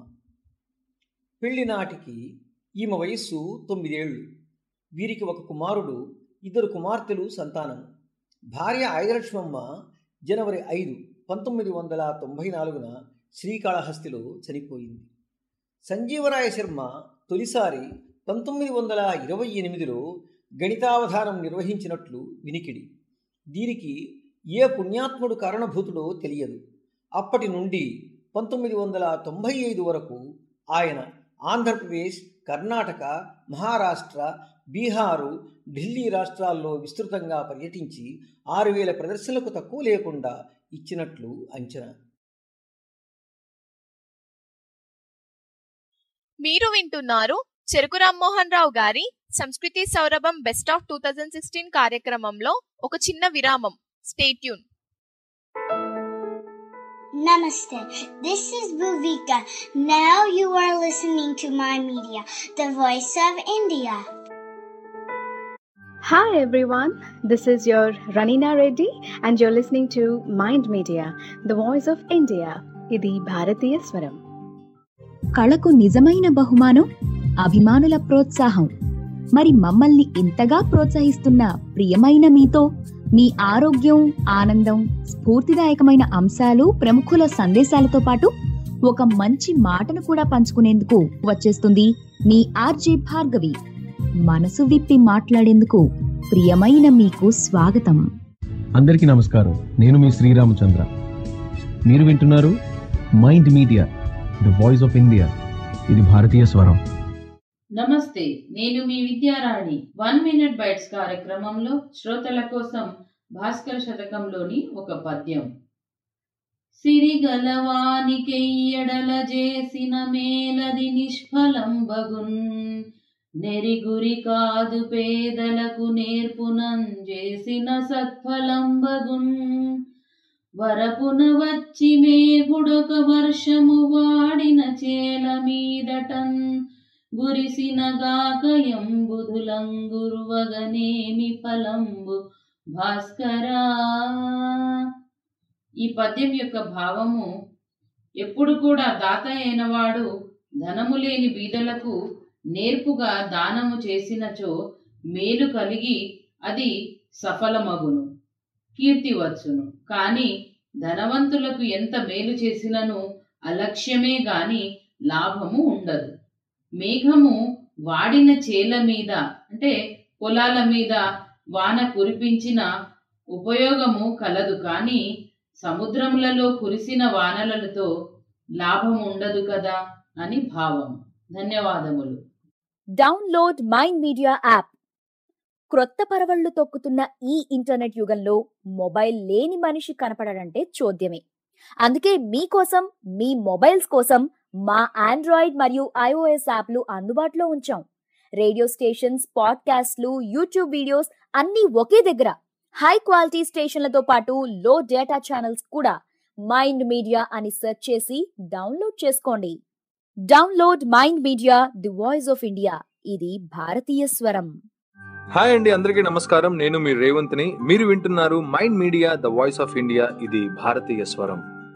పెళ్లి నాటికి ఈమె వయస్సు తొమ్మిదేళ్లు వీరికి ఒక కుమారుడు ఇద్దరు కుమార్తెలు సంతానము భార్య ఆయుధలక్ష్మమ్మ జనవరి ఐదు పంతొమ్మిది వందల తొంభై నాలుగున శ్రీకాళహస్తిలో చనిపోయింది సంజీవరాయ శర్మ తొలిసారి పంతొమ్మిది వందల ఇరవై ఎనిమిదిలో గణితావధానం నిర్వహించినట్లు వినికిడి దీనికి ఏ పుణ్యాత్ముడు కారణభూతుడో తెలియదు అప్పటి నుండి పంతొమ్మిది వందల తొంభై ఐదు వరకు ఆయన ఆంధ్రప్రదేశ్ కర్ణాటక మహారాష్ట్ర బీహారు ఢిల్లీ రాష్ట్రాల్లో విస్తృతంగా పర్యటించి ఆరు వేల ప్రదర్శనలకు తక్కువ లేకుండా ఇచ్చినట్లు అంచనా మీరు వింటున్నారు చెరుకు రామ్మోహన్ రావు గారి సంస్కృతి సౌరభం best of two thousand sixteen కార్యక్రమంలో ఒక చిన్న విరామం stay tuned Namaste. This is Bhuvika. Now you are listening to my media, the voice of India. Hi everyone, this is your Ranina Reddy and you're listening to Mind Media, the voice of India. ఇది భారతీయ స్వరం కళకు నిజమైన బహుమానం అభిమానుల ప్రోత్సాహం మరి మమ్మల్ని ఇంతగా ప్రోత్సహిస్తున్న ప్రియమైన మీతో మీ ఆరోగ్యం ఆనందం స్ఫూర్తిదాయకమైన అంశాలు ప్రముఖుల సందేశాలతో పాటు ఒక మంచి మాటను కూడా పంచుకునేందుకు వచ్చేస్తుంది మీ ఆర్జే భార్గవి మనసు విప్పి మాట్లాడేందుకు ప్రియమైన మీకు స్వాగతం అందరికీ నమస్కారం నేను మీ శ్రీరామచంద్ర మీరు వింటున్నారు Mind Media the voice of India ఇది భారతీయ స్వరం నమస్తే నేను మీ విద్యారాణి వన్ మినిట్ బైట్స్ కార్యక్రమంలో శ్రోతల కోసం భాస్కర శతకంలోని ఒక పద్యం సిరిగలవానికెయ్యడల చేసిన మేలది నిష్ఫలంబగున్ నెరిగురి కాదు పేదలకు నేర్పునం చేసిన సత్ఫలంబగున్ వరపున వచ్చి మేగుడొక వర్షము వాడిన చేల మీదటన్ గురిసిన గాకయంబుధులంగురువగనేమి ఫలంబు భాస్కరా ఈ పద్యం యొక్క భావము ఎప్పుడు కూడా దాత అయినవాడు ధనము లేని బీదలకు నేర్పుగా దానము చేసినచో మేలు కలిగి అది సఫలమగును కీర్తి వచ్చును కాని ధనవంతులకు ఎంత మేలు చేసినను అలక్ష్యమే గాని లాభము ఉండదు మేఘము వాడిన చేల మీద అంటే పొలాల మీద వాన కురిపించిన ఉపయోగము కలదు కాని సముద్రములలో కురిసిన వానలతో లాభం ఉండదు కదా అని భావం ధన్యవాదములు డౌన్లోడ్ మైండ్ మీడియా యాప్ క్రొత్త పరవళ్లు తొక్కుతున్న ఈ ఇంటర్నెట్ యుగంలో మొబైల్ లేని మనిషి కనపడడంటే చోద్యమే అందుకే మీకోసం మీ మొబైల్స్ కోసం మా ఆండ్రాయిడ్ మరియు ఐఓఎస్ యాప్లు అందుబాటులో ఉంచాం రేడియో స్టేషన్స్ పాడ్కాస్ట్లు యూట్యూబ్ వీడియోస్ అన్నీ ఒకే దగ్గర హై క్వాలిటీ స్టేషన్లతో పాటు లో డేటా ఛానల్స్ కూడా మైండ్ మీడియా అని సెర్చ్ చేసి డౌన్లోడ్ చేసుకోండి download Mind Media the voice of India ఇది భారతీయ స్వరం హాయ్ అండి అందరికీ నమస్కారం నేను మీ రేవంత్ని మీరు వింటున్నారు Mind Media the voice of India ఇది భారతీయ స్వరం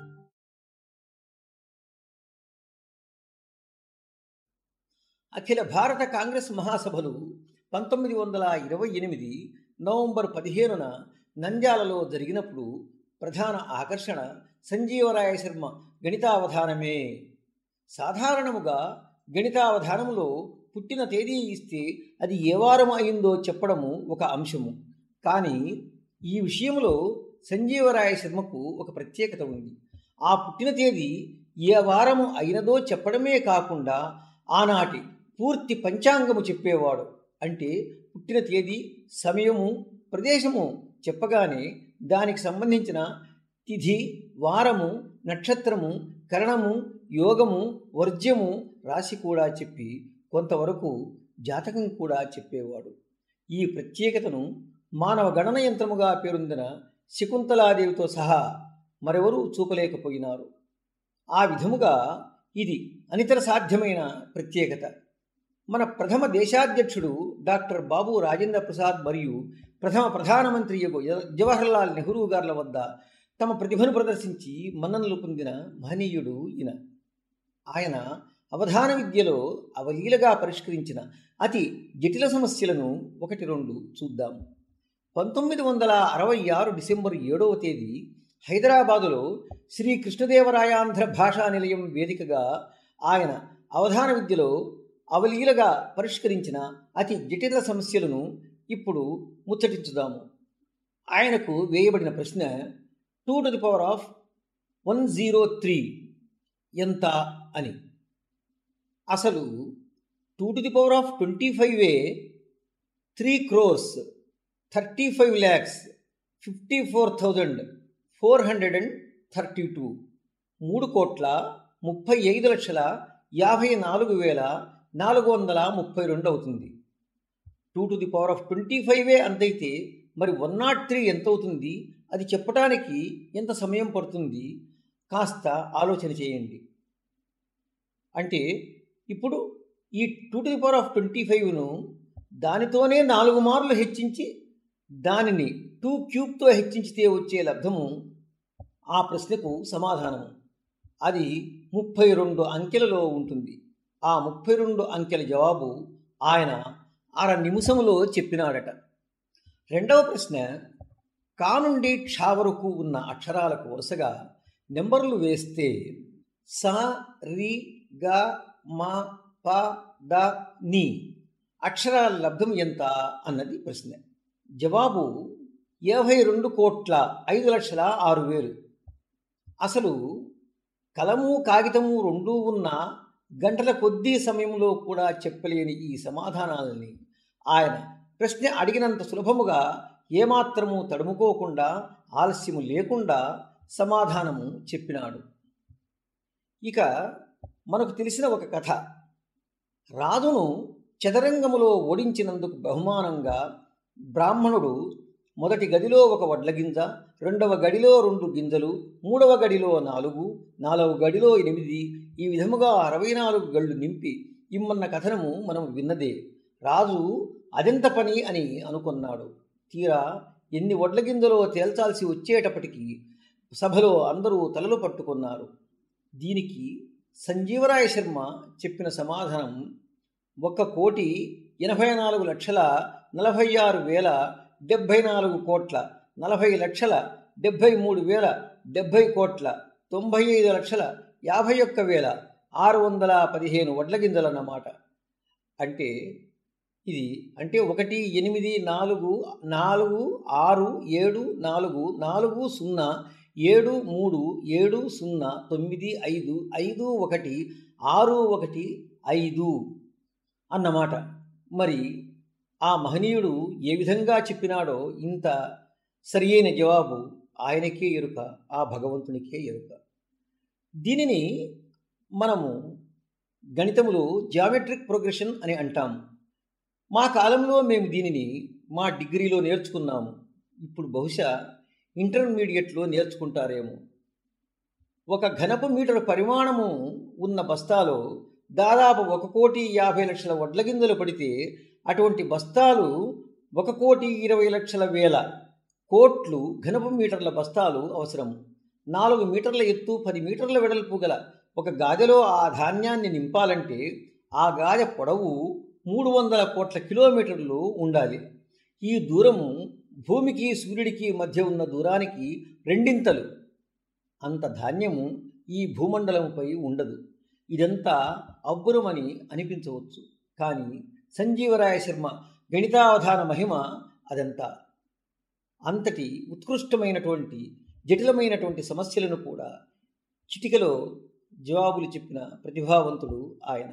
అఖిల భారత కాంగ్రెస్ మహాసభలు పంతొమ్మిది వందల ఇరవై ఎనిమిది నవంబర్ పదిహేనున నంద్యాలలో జరిగినప్పుడు ప్రధాన ఆకర్షణ సంజీవరాయ శర్మ గణితావధానమే సాధారణముగా గణితావధానములో పుట్టిన తేదీ ఇస్తే అది ఏ వారం అయిందో చెప్పడము ఒక అంశము కానీ ఈ విషయంలో సంజీవరాయ శర్మకు ఒక ప్రత్యేకత ఉంది ఆ పుట్టిన తేదీ ఏ వారము అయినదో చెప్పడమే కాకుండా ఆనాటి పూర్తి పంచాంగము చెప్పేవాడు అంటే పుట్టిన తేదీ సమయము ప్రదేశము చెప్పగానే దానికి సంబంధించిన తిథి వారము నక్షత్రము కరణము యోగము వర్జ్యము రాశి కూడా చెప్పి కొంతవరకు జాతకం కూడా చెప్పేవాడు ఈ ప్రత్యేకతను మానవ గణన యంత్రముగా పేరొందిన శకుంతలాదేవితో సహా మరెవరూ చూపలేకపోయినారు ఆ విధముగా ఇది అనితర సాధ్యమైన ప్రత్యేకత మన ప్రథమ దేశాధ్యక్షుడు డాక్టర్ బాబు రాజేంద్ర ప్రసాద్ మరియు ప్రథమ ప్రధానమంత్రి జవహర్లాల్ నెహ్రూ గార్ల వద్ద తమ ప్రతిభను ప్రదర్శించి మన్ననలు పొందిన మహనీయుడు ఈయన ఆయన అవధాన విద్యలో అవలీలగా పరిష్కరించిన అతి జటిల సమస్యలను ఒకటి రెండు చూద్దాం పంతొమ్మిది వందల అరవై ఆరు డిసెంబర్ ఏడవ తేదీ హైదరాబాదులో శ్రీ కృష్ణదేవరాయాంధ్ర భాషా నిలయం వేదికగా ఆయన అవధాన విద్యలో అవలీలగా పరిష్కరించిన అతి జటిల సమస్యలను ఇప్పుడు ముచ్చటించుదాము ఆయనకు వేయబడిన ప్రశ్న two to the power of one zero three ఎంత అని అసలు two to the power of twenty ఫైవే three crores thirty five lakhs fifty four thousand four hundred and thirty two మూడు కోట్ల ముప్పై ఐదు లక్షల యాభై నాలుగు వేల నాలుగు వందల ముప్పై రెండు అవుతుంది two to the power of twenty ఫైవే అంతైతే మరి వన్ నాట్ త్రీ ఎంత అవుతుంది అది చెప్పడానికి ఎంత సమయం పడుతుంది కాస్త ఆలోచన చేయండి అంటే ఇప్పుడు ఈ two to the power of twenty ఫైవ్ను దానితోనే నాలుగు మార్లు హెచ్చించి దానిని టూ క్యూబ్తో హెచ్చించితే వచ్చే లబ్ధము ఆ ప్రశ్నకు సమాధానము అది ముప్పై రెండు అంకెలలో ఉంటుంది ఆ ముప్పై రెండు అంకెల జవాబు ఆయన అర నిమిషంలో చెప్పినాడట రెండవ ప్రశ్న కా నుండి క్షా వరకు ఉన్న అక్షరాలకు వరుసగా నెంబర్లు వేస్తే స రి గ మ ప ద ని అక్షరాల లబ్ధం ఎంత అన్నది ప్రశ్న జవాబు యాభై రెండు కోట్ల ఐదు లక్షల ఆరు వేలు అసలు కలము కాగితము రెండూ ఉన్న గంటల కొద్దీ సమయంలో కూడా చెప్పలేని ఈ సమాధానాలని ఆయన ప్రశ్న అడిగినంత సులభముగా ఏమాత్రము తడుముకోకుండా ఆలస్యము లేకుండా సమాధానము చెప్పినాడు ఇక మనకు తెలిసిన ఒక కథ రాజును చదరంగములో ఓడించినందుకు బహుమానంగా బ్రాహ్మణుడు మొదటి గదిలో ఒక వడ్ల గింజ రెండవ గడిలో రెండు గింజలు మూడవ గడిలో నాలుగు నాలుగు గడిలో ఎనిమిది ఈ విధముగా అరవై నాలుగు గళ్ళు నింపి ఇమ్మన్న కథనము మనం విన్నదే రాజు అదెంత పని అని అనుకున్నాడు తీరా ఎన్ని వడ్ల గింజలో తేల్చాల్సి వచ్చేటప్పటికి సభలో అందరూ తలలు పట్టుకున్నారు దీనికి సంజీవరాయ శర్మ చెప్పిన సమాధానం ఒక్క కోటి ఎనభై నాలుగు లక్షల నలభై ఆరు వేల డెబ్భై నాలుగు కోట్ల నలభై లక్షల డెబ్భై మూడు వేల డెబ్భై కోట్ల తొంభై ఐదు లక్షల యాభై ఒక్క వేల ఆరు వందల పదిహేను వడ్ల గింజలన్నమాట అంటే ఇది అంటే ఒకటి ఎనిమిది నాలుగు నాలుగు ఆరు ఏడు నాలుగు నాలుగు సున్నా ఏడు మూడు ఏడు సున్నా తొమ్మిది ఐదు ఐదు ఒకటి ఆరు ఒకటి ఐదు అన్నమాట మరి ఆ మహనీయుడు ఏ విధంగా చెప్పినాడో ఇంత సరియైన జవాబు ఆయనకే ఎరుక ఆ భగవంతునికే ఎరుక దీనిని మనము గణితములో జామెట్రిక్ ప్రోగ్రెషన్ అని అంటాము మా కాలంలో మేము దీనిని మా డిగ్రీలో నేర్చుకున్నాము ఇప్పుడు బహుశా ఇంటర్మీడియట్లో నేర్చుకుంటారేమో ఒక ఘనపు మీటర్ పరిమాణము ఉన్న బస్తాలో దాదాపు ఒక కోటి యాభై లక్షల వడ్ల గింజలు పడితే అటువంటి బస్తాలు ఒక కోటి ఇరవై లక్షల వేల కోట్లు ఘనపు మీటర్ల బస్తాలు అవసరం నాలుగు మీటర్ల ఎత్తు పది మీటర్ల వెడల్పు గల ఒక గాదెలో ఆ ధాన్యాన్ని నింపాలంటే ఆ గాదె పొడవు మూడు వందల కోట్ల కిలోమీటర్లు ఉండాలి ఈ దూరము భూమికి సూర్యుడికి మధ్య ఉన్న దూరానికి రెండింతలు అంత ధాన్యము ఈ భూమండలంపై ఉండదు ఇదంతా అబ్బురమని అనిపించవచ్చు కానీ సంజీవరాయ శర్మ గణితావధాన మహిమ అదంతా అంతటి ఉత్కృష్టమైనటువంటి జటిలమైనటువంటి సమస్యలను కూడా చిటికలో జవాబులు చెప్పిన ప్రతిభావంతుడు ఆయన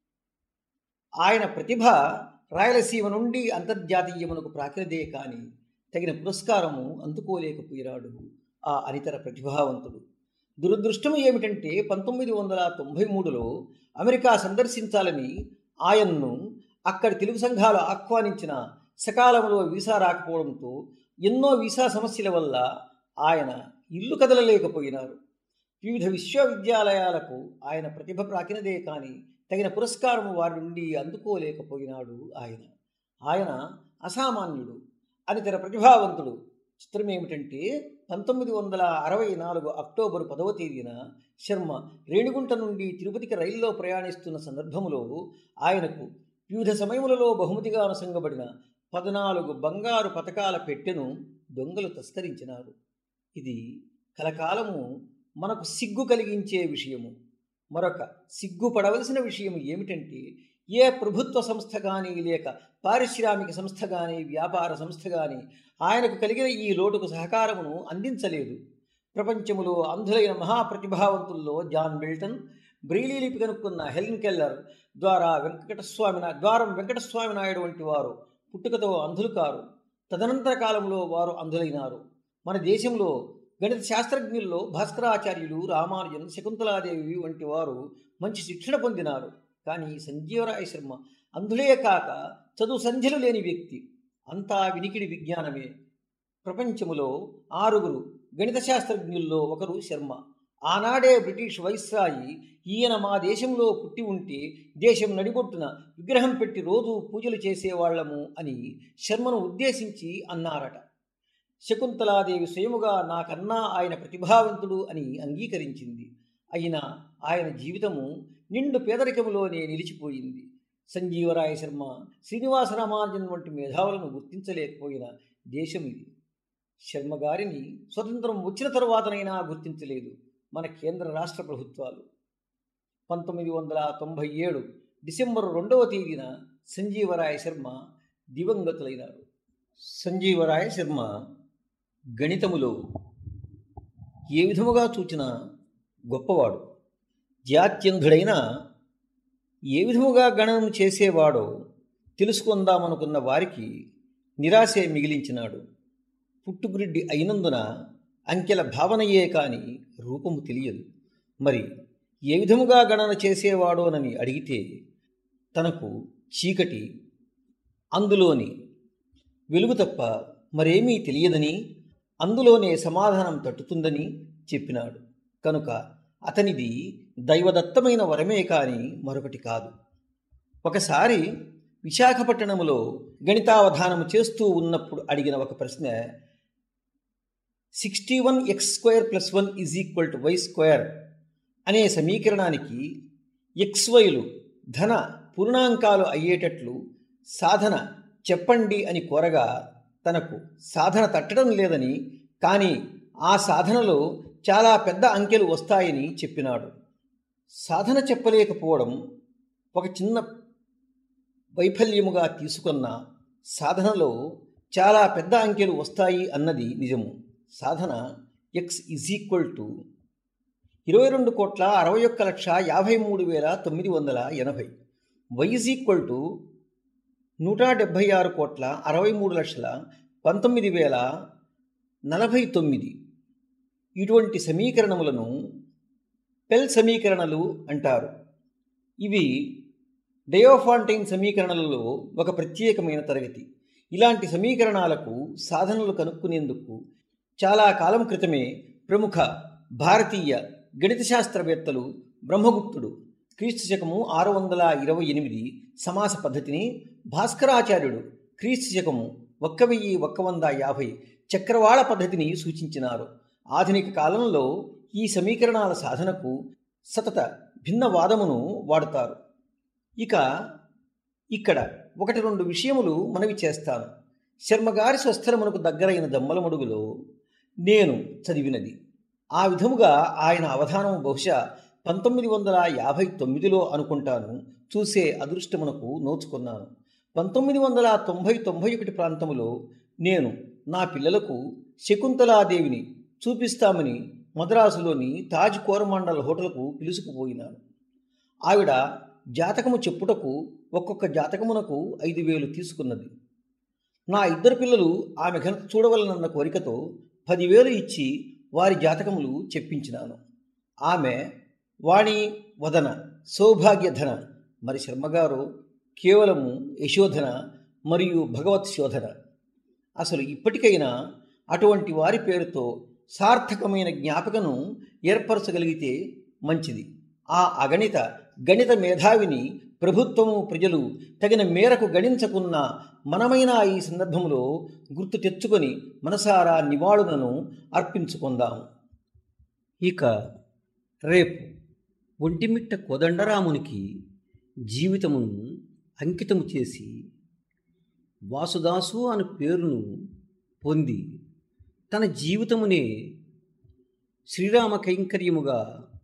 ఆయన ప్రతిభ రాయలసీమ నుండి అంతర్జాతీయమునకు ప్రాకిరదే కాని తగిన పురస్కారము అందుకోలేకపోయినాడు ఆ అనితర ప్రతిభావంతుడు దురదృష్టం ఏమిటంటే పంతొమ్మిది వందల తొంభై మూడులో అమెరికా సందర్శించాలని ఆయన్ను అక్కడి తెలుగు సంఘాలు ఆహ్వానించిన సకాలంలో వీసా రాకపోవడంతో ఎన్నో వీసా సమస్యల వల్ల ఆయన ఇల్లు కదలలేకపోయినారు వివిధ విశ్వవిద్యాలయాలకు ఆయన ప్రతిభ ప్రాకినదే కానీ తగిన పురస్కారం వారి నుండి అందుకోలేకపోయినాడు ఆయన ఆయన అసామాన్యుడు అనితర ప్రతిభావంతుడు చిత్రం ఏమిటంటే పంతొమ్మిది వందల అరవై నాలుగు అక్టోబర్ పదవ తేదీన శర్మ రేణిగుంట నుండి తిరుపతికి రైల్లో ప్రయాణిస్తున్న సందర్భంలో ఆయనకు వివిధ సమయములలో బహుమతిగా అనుసంగబడిన పద్నాలుగు బంగారు పథకాల పెట్టెను దొంగలు తస్కరించినారు ఇది కలకాలము మనకు సిగ్గు కలిగించే విషయము మరొక సిగ్గుపడవలసిన విషయం ఏమిటంటే ఏ ప్రభుత్వ సంస్థ కానీ లేక పారిశ్రామిక సంస్థ కానీ వ్యాపార సంస్థ కానీ ఆయనకు కలిగిన ఈ లోటుకు సహకారమును అందించలేదు ప్రపంచములో అంధులైన మహాప్రతిభావంతుల్లో జాన్ మిల్టన్ బ్రెయిలీ లిపి కనుక్కున్న హెలెన్ కెల్లర్ ద్వారా వెంకటస్వామి నా- ద్వారం వెంకటస్వామి నాయుడు వంటి వారు పుట్టుకతో అంధులు కారు తదనంతర కాలంలో వారు అంధులైనారు మన దేశంలో గణిత శాస్త్రజ్ఞుల్లో భాస్కరాచార్యులు రామానుజన్ శకుంతలాదేవి వంటి వారు మంచి శిక్షణ పొందినారు కానీ సంజీవరాయ శర్మ అంధులే కాక చదువు సంధ్యలు లేని వ్యక్తి అంతా వినికిడి విజ్ఞానమే ప్రపంచములో ఆరుగురు గణిత శాస్త్రజ్ఞుల్లో ఒకరు శర్మ ఆనాడే బ్రిటిష్ వైస్రాయి ఈయన మా దేశంలో పుట్టి ఉంటే దేశం నడిబొట్టున విగ్రహం పెట్టి రోజు పూజలు చేసేవాళ్లము అని శర్మను ఉద్దేశించి అన్నారట శకుంతలాదేవి స్వయముగా నాకన్నా ఆయన ప్రతిభావంతుడు అని అంగీకరించింది అయినా ఆయన జీవితము నిండు పేదరికములోనే నిలిచిపోయింది సంజీవరాయ శర్మ శ్రీనివాస రామానుజన్ వంటి మేధావులను గుర్తించలేకపోయిన దేశం ఇది శర్మ గారిని స్వతంత్రం వచ్చిన తరువాతనైనా గుర్తించలేదు మన కేంద్ర రాష్ట్ర ప్రభుత్వాలు పంతొమ్మిది వందల తొంభై ఏడు డిసెంబర్ రెండవ తేదీన సంజీవరాయ శర్మ దివంగతులైనారు సంజీవరాయ శర్మ గణితములో ఏ విధముగా చూచినా గొప్పవాడు జాత్యంధుడైన ఏ విధముగా గణనం చేసేవాడో తెలుసుకుందామనుకున్న వారికి నిరాశే మిగిలించినాడు పుట్టుగురిడ్డి అయినందున అంకెల భావనయే కాని రూపము తెలియదు మరి ఏ విధముగా గణన చేసేవాడోనని అడిగితే తనకు చీకటి అందులోని వెలుగు తప్ప మరేమీ తెలియదని అందులోనే సమాధానం తట్టుతుందని చెప్పినాడు కనుక అతనిది దైవదత్తమైన వరమే కాని మరొకటి కాదు ఒకసారి విశాఖపట్టణంలో గణితావధానం చేస్తూ ఉన్నప్పుడు అడిగిన ఒక ప్రశ్న sixty one x square plus one is equal to y square అనే సమీకరణానికి ఎక్స్ వైలు ధన పూర్ణాంకాలు అయ్యేటట్లు సాధన చెప్పండి అని కోరగా తనకు సాధన తట్టడం లేదని కానీ ఆ సాధనలో చాలా పెద్ద అంకెలు వస్తాయని చెప్పినాడు సాధన చెప్పలేకపోవడం ఒక చిన్న వైఫల్యముగా తీసుకున్న సాధనలో చాలా పెద్ద అంకెలు వస్తాయి అన్నది నిజము సాధన ఎక్స్ ఇజ్ ఈక్వల్ టు ఇరవై రెండు కోట్ల అరవై ఒక్క లక్ష యాభై మూడు వేల తొమ్మిది వందల ఎనభై వై ఇజ్ ఈక్వల్ టు నూట డెబ్భై ఆరు కోట్ల అరవై మూడు లక్షల పంతొమ్మిది వేల నలభై తొమ్మిది ఇటువంటి సమీకరణములను పెల్ సమీకరణలు అంటారు ఇవి డయోఫాంటైన్ సమీకరణలలో ఒక ప్రత్యేకమైన తరగతి ఇలాంటి సమీకరణాలకు సాధనలు కనుక్కునేందుకు చాలా కాలం క్రితమే ప్రముఖ భారతీయ గణిత శాస్త్రవేత్తలు బ్రహ్మగుప్తుడు క్రీస్తు శకము ఆరు వందల ఇరవై ఎనిమిది సమాస పద్ధతిని భాస్కరాచార్యుడు క్రీస్తు శకము ఒక్క వెయ్యి ఒక్క వంద యాభై చక్రవాళ పద్ధతిని సూచించినారు ఆధునిక కాలంలో ఈ సమీకరణాల సాధనకు సతత భిన్న వాదమును వాడుతారు ఇక ఇక్కడ ఒకటి రెండు విషయములు మనవి చేస్తాను శర్మగారి స్వస్థలమునకు దగ్గరైన దమ్మలమడుగులో నేను చదివినది ఆ విధముగా ఆయన అవధానం బహుశా పంతొమ్మిది వందల యాభై తొమ్మిదిలో అనుకుంటాను చూసే అదృష్టమునకు నోచుకున్నాను పంతొమ్మిది వందల తొంభై తొంభై ఒకటి ప్రాంతంలో నేను నా పిల్లలకు శకుంతలాదేవిని చూపిస్తామని మద్రాసులోని తాజ్ కోరమండల్ హోటల్కు పిలుసుకుపోయినాను ఆవిడ జాతకము చెప్పుటకు ఒక్కొక్క జాతకమునకు ఐదు వేలు తీసుకున్నది నా ఇద్దరు పిల్లలు ఆమె ఘనత చూడవలనన్న కోరికతో పదివేలు ఇచ్చి వారి జాతకములు చెప్పించినాను ఆమె వాణి వదన సౌభాగ్యధన మరి శర్మగారు కేవలము యశోధన మరియు భగవత్ శోధన అసలు ఇప్పటికైనా అటువంటి వారి పేరుతో సార్థకమైన జ్ఞాపకను ఏర్పరచగలిగితే మంచిది ఆ అగణిత గణిత మేధావిని ప్రభుత్వము ప్రజలు తగిన మేరకు గణించకున్న మనమైన ఈ సందర్భంలో గుర్తు తెచ్చుకొని మనసారా నివాళులను అర్పించుకుందాం ఇక రేపు ఒంటిమిట్ట కోదండరామునికి జీవితమును అంకితము చేసి వాసుదాసు అను పేరును పొంది తన జీవితమునే శ్రీరామ కైంకర్యముగా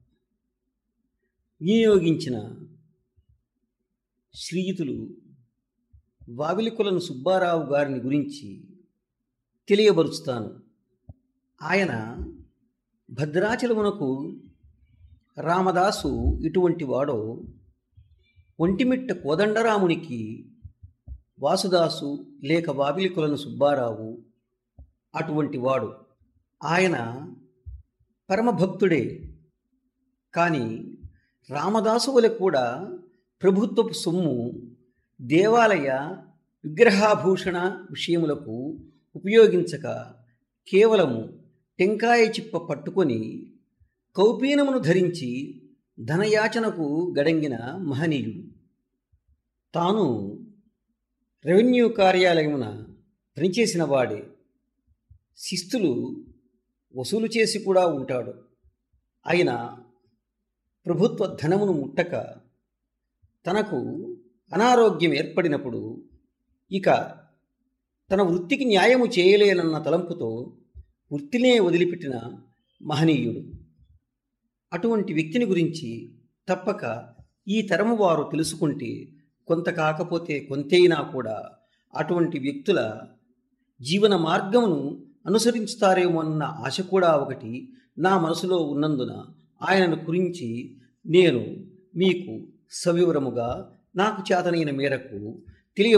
వినియోగించిన శ్రీయుతులు వావిలికులను సుబ్బారావు గారిని గురించి తెలియబరుస్తాను ఆయన భద్రాచలమునకు రామదాసు ఇటువంటి వాడో ఒంటిమిట్ట కోదండరామునికి వాసుదాసు లేక వావిలికులను సుబ్బారావు అటువంటి వాడు ఆయన పరమభక్తుడే కానీ రామదాసు వలె కూడా ప్రభుత్వపు సొమ్ము దేవాలయ విగ్రహాభూషణ విషయములకు ఉపయోగించక కేవలము టెంకాయ చిప్ప పట్టుకొని కౌపీనమును ధరించి ధనయాచనకు గడంగిన మహనీయుడు తాను రెవెన్యూ కార్యాలయమున పనిచేసిన వాడే శిస్తులు వసూలు చేసి కూడా ఉంటాడు అయినా ప్రభుత్వ ధనమును ముట్టక తనకు అనారోగ్యం ఏర్పడినప్పుడు ఇక తన వృత్తికి న్యాయము చేయలేనన్న తలంపుతో వృత్తినే వదిలిపెట్టిన మహనీయుడు అటువంటి వ్యక్తిని గురించి తప్పక ఈ తరము వారు తెలుసుకుంటే కొంత కాకపోతే కొంతైనా కూడా అటువంటి వ్యక్తుల జీవన మార్గమును అనుసరించుతారేమో అన్న ఆశ కూడా ఒకటి నా మనసులో ఉన్నందున ఆయనను గురించి నేను మీకు సవివరముగా నాకు చేతనైన మేరకు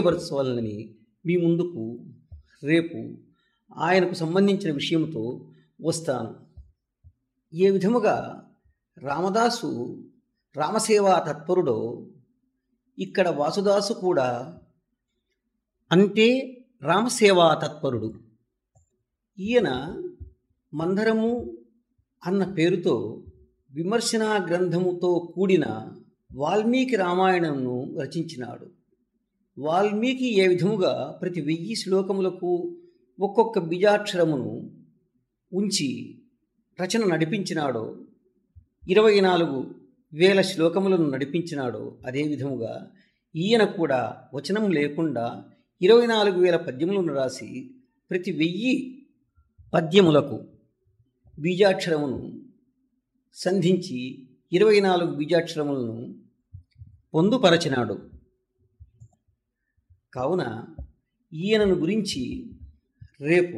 తెలియపరచవాలని మీ ముందుకు రేపు ఆయనకు సంబంధించిన విషయంతో వస్తాను ఏ విధముగా రామదాసు రామసేవా తత్పరుడో ఇక్కడ వాసుదాసు కూడా అంతే రామసేవా తత్పరుడు ఈయన మందరము అన్న పేరుతో విమర్శనా గ్రంథముతో కూడిన వాల్మీకి రామాయణంను రచించినాడు వాల్మీకి ఏ విధముగా ప్రతి వెయ్యి శ్లోకములకు ఒక్కొక్క బీజాక్షరమును ఉంచి రచన నడిపించినాడో ఇరవై నాలుగు వేల శ్లోకములను నడిపించినాడో అదే విధముగా ఈయన కూడా వచనం లేకుండా ఇరవై నాలుగు వేల పద్యములను రాసి ప్రతి వెయ్యి పద్యములకు బీజాక్షరమును సంధించి ఇరవై నాలుగు బీజాక్షరములను పొందుపరచినాడు కావున ఈయనను గురించి రేపు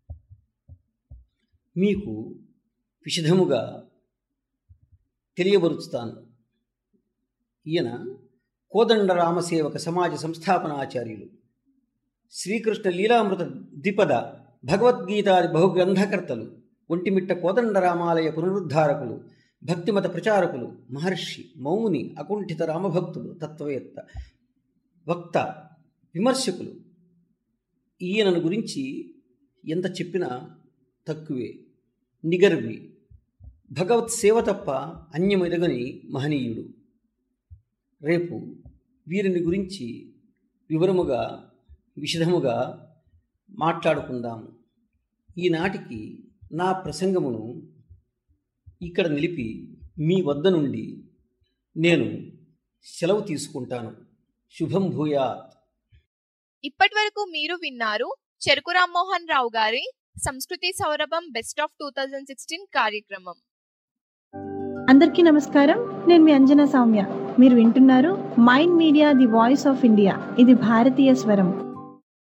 మీకు విశదముగా తెలియబరుచుతాను ఈయన కోదండ రామసేవక సమాజ సంస్థాపనాచార్యులు శ్రీకృష్ణ లీలామృత ద్విపద భగవద్గీతాది బహుగ్రంథకర్తలు ఒంటిమిట్ట కోదండ రామాలయ పునరుద్ధారకులు భక్తిమత ప్రచారకులు మహర్షి మౌని అకుంఠిత రామభక్తుడు తత్వవేత్త వక్త విమర్శకులు ఈయనను గురించి ఎంత చెప్పినా తక్కువే నిగర్వి భగవత్ సేవ తప్ప అన్యమెరగని మహనీయుడు రేపు వీరిని గురించి వివరముగా విశదముగా మాట్లాడుకుందాము ఈనాటికి నా ప్రసంగమును ఇక్కడ నిలిపి మీ వద్ద నుండి నేను సెలవు తీసుకుంటాను శుభం భూయాత్ ఇప్పటి వరకు మీరు విన్నారు చెరుకు రామ్మోహన్ రావు గారి సంస్కృతి సౌరభం best of two thousand sixteen కార్యక్రమం అందరికీ నమస్కారం నేను మీ అంజనా సౌమ్య మీరు వింటున్నారు Mind Media the voice of India ఇది భారతీయ స్వరం